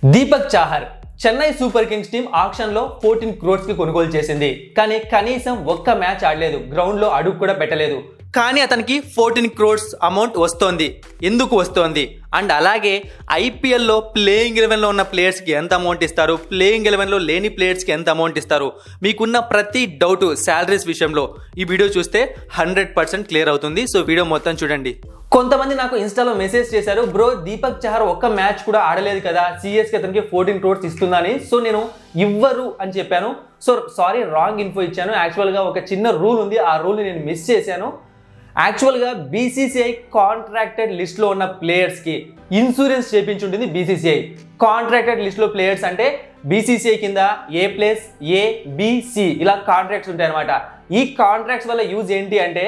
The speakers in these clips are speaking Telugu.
Deepak Chahar Chennai super kings team ఆక్షన్లో ఫోర్టీన్ క్రోర్స్ కి కొనుగోలు చేసింది కానీ కనీసం ఒక్క మ్యాచ్ ఆడలేదు గ్రౌండ్ లో అడుగు కూడా పెట్టలేదు కానీ అతనికి ఫోర్టీన్ క్రోర్స్ అమౌంట్ వస్తోంది ఎందుకు వస్తోంది అండ్ అలాగే ఐపీఎల్లో ప్లేయింగ్ ఎలెవెన్లో ఉన్న ప్లేయర్స్కి ఎంత అమౌంట్ ఇస్తారు ప్లేయింగ్ ఎలెవెన్లో లేని ప్లేయర్స్కి ఎంత అమౌంట్ ఇస్తారు మీకున్న ప్రతి డౌట్ శాలరీస్ విషయంలో ఈ వీడియో చూస్తే హండ్రెడ్ పర్సెంట్ క్లియర్ అవుతుంది సో వీడియో మొత్తం చూడండి కొంతమంది నాకు ఇన్స్టాలో మెసేజ్ చేశారు బ్రో దీపక్ చహర్ ఒక్క మ్యాచ్ కూడా ఆడలేదు కదా సిఎస్కి అతనికి ఫోర్టీన్ క్రోర్స్ ఇస్తుందని సో నేను ఇవ్వరు అని చెప్పాను సో సారీ రాంగ్ ఇన్ఫో ఇచ్చాను యాక్చువల్గా ఒక చిన్న రూల్ ఉంది ఆ రూల్ని నేను మిస్ చేశాను యాక్చువల్గా బీసీసీఐ కాంట్రాక్టెడ్ లిస్ట్లో ఉన్న ప్లేయర్స్కి ఇన్సూరెన్స్ చేపించి ఉంటుంది బీసీసీఐ కాంట్రాక్టెడ్ లిస్ట్లో ప్లేయర్స్ అంటే బీసీసీఐ కింద ఏ ప్లేస్ ఏ బిసి ఇలా కాంట్రాక్ట్స్ ఉంటాయి అనమాట ఈ కాంట్రాక్ట్స్ వల్ల యూజ్ ఏంటి అంటే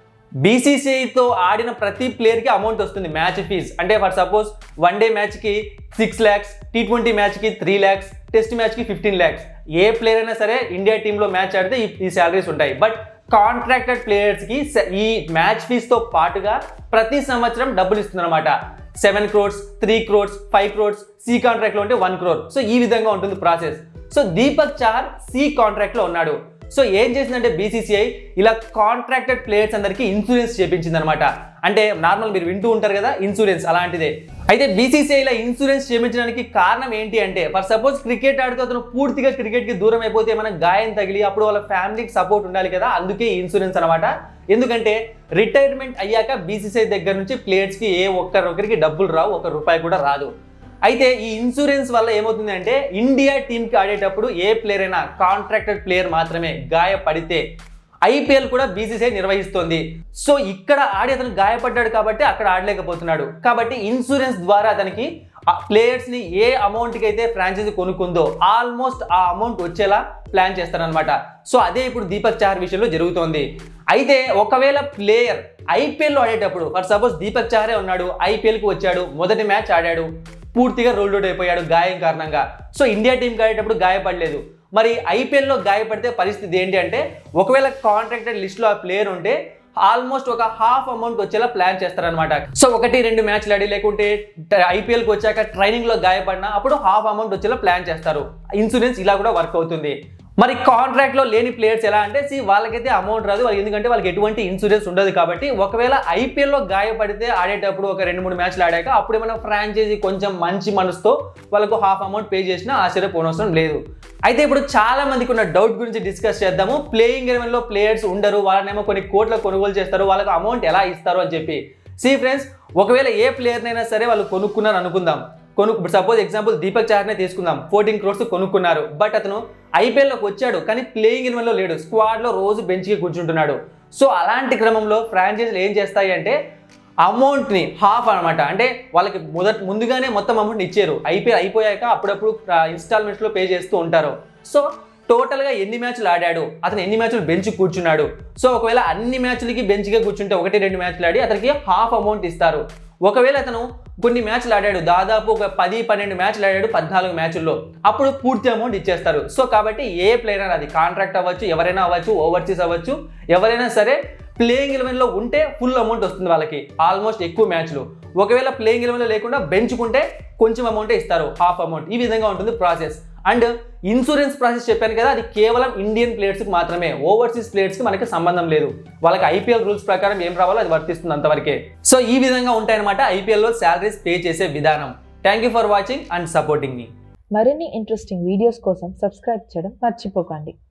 బీసీసీఐతో ఆడిన ప్రతి ప్లేయర్కి అమౌంట్ వస్తుంది మ్యాచ్ ఫీజ్ అంటే ఫర్ సపోజ్ వన్ డే మ్యాచ్కి సిక్స్ ల్యాక్స్ టీ ట్వంటీ మ్యాచ్కి త్రీ ల్యాక్స్ టెస్ట్ మ్యాచ్కి ఫిఫ్టీన్ ల్యాక్స్ ఏ ప్లేయర్ అయినా సరే ఇండియా టీంలో మ్యాచ్ ఆడితే ఈ- ఈ శాలరీస్ ఉంటాయి బట్ కాంట్రాక్టెడ్ ప్లేయర్స్కి ఈ మ్యాచ్ ఫీజ్తో పాటుగా ప్రతి సంవత్సరం డబ్బులు ఇస్తుందన్నమాట seven crores three crores five crores C కాంట్రాక్ట్లో ఉంటే వన్ క్రోర్ సో ఈ విధంగా ఉంటుంది process so Deepak Chahar C కాంట్రాక్ట్లో ఉన్నాడు సో ఏం చేసిందంటే బీసీసీఐ ఇలా కాంట్రాక్టెడ్ ప్లేయర్స్ అందరికీ ఇన్సూరెన్స్ చేపించింది అనమాట అంటే నార్మల్ మీరు వింటూ ఉంటారు కదా ఇన్సూరెన్స్ అలాంటిదే అయితే బీసీసీఐ ఇలా ఇన్సూరెన్స్ చేపించడానికి కారణం ఏంటి అంటే ఫర్ సపోజ్ క్రికెట్ ఆడుతూ అతను పూర్తిగా క్రికెట్కి దూరం అయిపోతే ఏమైనా గాయం తగిలి అప్పుడు వాళ్ళ ఫ్యామిలీకి సపోర్ట్ ఉండాలి కదా అందుకే ఈ ఇన్సూరెన్స్ అనమాట ఎందుకంటే రిటైర్మెంట్ అయ్యాక బీసీసీఐ దగ్గర నుంచి ప్లేయర్స్కి ఏ ఒక్కరొకరికి డబ్బులు రావు ఒక రూపాయి కూడా రాదు అయితే ఈ ఇన్సూరెన్స్ వల్ల ఏమవుతుంది అంటే ఇండియా టీంకి ఆడేటప్పుడు ఏ ప్లేయర్ అయినా కాంట్రాక్టెడ్ ప్లేయర్ మాత్రమే గాయపడితే ఐపీఎల్ కూడా బీసీసీఐ నిర్వహిస్తోంది సో ఇక్కడ ఆడి అతను గాయపడ్డాడు కాబట్టి అక్కడ ఆడలేకపోతున్నాడు కాబట్టి ఇన్సూరెన్స్ ద్వారా అతనికి ప్లేయర్స్ ని ఏ అమౌంట్ కి అయితే ఫ్రాంచైజీ కొనుక్కుందో ఆల్మోస్ట్ ఆ అమౌంట్ వచ్చేలా ప్లాన్ చేస్తారనమాట సో అదే ఇప్పుడు దీపక్ చాహర్ విషయంలో జరుగుతోంది అయితే ఒకవేళ ప్లేయర్ ఐపీఎల్లో ఆడేటప్పుడు ఫర్ సపోజ్ దీపక్ చాహరే ఉన్నాడు ఐపీఎల్కి వచ్చాడు మొదటి మ్యాచ్ ఆడాడు పూర్తిగా రోల్డ్ అవుట్ అయిపోయాడు గాయం కారణంగా సో ఇండియా టీంకి ఆడేటప్పుడు గాయపడలేదు మరి ఐపీఎల్లో గాయపడితే పరిస్థితి ఏంటి అంటే ఒకవేళ కాంట్రాక్టెడ్ లిస్ట్లో ఆ ప్లేయర్ ఉంటే ఆల్మోస్ట్ ఒక హాఫ్ అమౌంట్ వచ్చేలా ప్లాన్ చేస్తారనమాట సో ఒకటి రెండు మ్యాచ్లు ఆడి లేకుంటే ఐపీఎల్కి వచ్చాక ట్రైనింగ్లో గాయపడినా అప్పుడు హాఫ్ అమౌంట్ వచ్చేలా ప్లాన్ చేస్తారు ఇన్సూరెన్స్ ఇలా కూడా వర్క్ అవుతుంది మరి కాంట్రాక్ట్లో లేని ప్లేయర్స్ ఎలా అంటే సి వాళ్ళకైతే అమౌంట్ రాదు వాళ్ళకి ఎందుకంటే వాళ్ళకి ఎటువంటి ఇన్సూరెన్స్ ఉండదు కాబట్టి ఒకవేళ ఐపీఎల్లో గాయపడితే ఆడేటప్పుడు ఒక రెండు మూడు మ్యాచ్లు ఆడాక అప్పుడు ఏమైనా ఫ్రాంచైజీ కొంచెం మంచి మనసుతో వాళ్ళకు హాఫ్ అమౌంట్ పే చేసినా ఆశ్చర్యపోనవసరం లేదు అయితే ఇప్పుడు చాలా మందికి ఉన్న డౌట్ గురించి డిస్కస్ చేద్దాము ప్లేయింగ్ ఎలెవెన్లో ప్లేయర్స్ ఉండరు వాళ్ళనేమో కొన్ని కోట్ల కొనుగోలు చేస్తారు వాళ్ళకి అమౌంట్ ఎలా ఇస్తారు అని చెప్పి సి ఫ్రెండ్స్ ఒకవేళ ఏ ప్లేయర్నైనా సరే వాళ్ళు కొనుక్కున్నారు అనుకుందాం కొను సపోజ్ ఎగ్జాంపుల్ దీపక్ చార్నే తీసుకుందాం ఫోర్టీన్ క్రోర్స్ కొనుక్కున్నారు బట్ అతను ఐపీఎల్లోకి వచ్చాడు కానీ ప్లేయింగ్ ఎలెవెన్లో లేడు స్క్వాడ్లో రోజు బెంచ్కి కూర్చుంటున్నాడు సో అలాంటి క్రమంలో ఫ్రాంచైజీలు ఏం చేస్తాయి అంటే అమౌంట్ని హాఫ్ అనమాట అంటే వాళ్ళకి మొదట ముందుగానే మొత్తం అమౌంట్ ఇచ్చారు ఐపీఎల్ అయిపోయాక అప్పుడప్పుడు ఇన్స్టాల్మెంట్స్లో పే చేస్తూ ఉంటారు సో టోటల్గా ఎన్ని మ్యాచ్లు ఆడాడు అతను ఎన్ని మ్యాచ్లు బెంచ్ కూర్చున్నాడు సో ఒకవేళ అన్ని మ్యాచ్లకి బెంచ్గా కూర్చుంటే ఒకటి రెండు మ్యాచ్లు ఆడి అతనికి హాఫ్ అమౌంట్ ఇస్తారు ఒకవేళ అతను కొన్ని మ్యాచ్లు ఆడాడు దాదాపు ఒక పది పన్నెండు మ్యాచ్లు ఆడాడు పద్నాలుగు మ్యాచ్ల్లో అప్పుడు పూర్తి అమౌంట్ ఇచ్చేస్తారు సో కాబట్టి ఏ ప్లేయర్ అయినా అది కాంట్రాక్ట్ అవ్వచ్చు ఎవరైనా అవ్వచ్చు ఓవర్సీస్ అవ్వచ్చు ఎవరైనా సరే ప్లేయింగ్ ఎలెవెన్లో ఉంటే ఫుల్ అమౌంట్ వస్తుంది వాళ్ళకి ఆల్మోస్ట్ ఎక్కువ మ్యాచ్లు ఒకవేళ ప్లేయింగ్ ఎలెవెన్లో లేకుండా బెంచుకుంటే కొంచెం అమౌంటే ఇస్తారు హాఫ్ అమౌంట్ ఈ విధంగా ఉంటుంది ప్రాసెస్ అండ్ ఇన్సూరెన్స్ ప్రాసెస్ చెప్పాను కదా అది కేవలం ఇండియన్ ప్లేయర్స్కి మాత్రమే ఓవర్సీస్ ప్లేయర్స్కి మనకి సంబంధం లేదు వాళ్ళకి ఐపీఎల్ రూల్స్ ప్రకారం ఏం రావాలో అది వర్తిస్తుంది అంతవరకే సో ఈ విధంగా ఉంటాయన్నమాట ఐపీఎల్లో శాలరీస్ పే చేసే విధానం thank you for watching and supporting మీ మరిన్ని ఇంట్రెస్టింగ్ వీడియోస్ కోసం సబ్స్క్రైబ్ చేయడం మర్చిపోకండి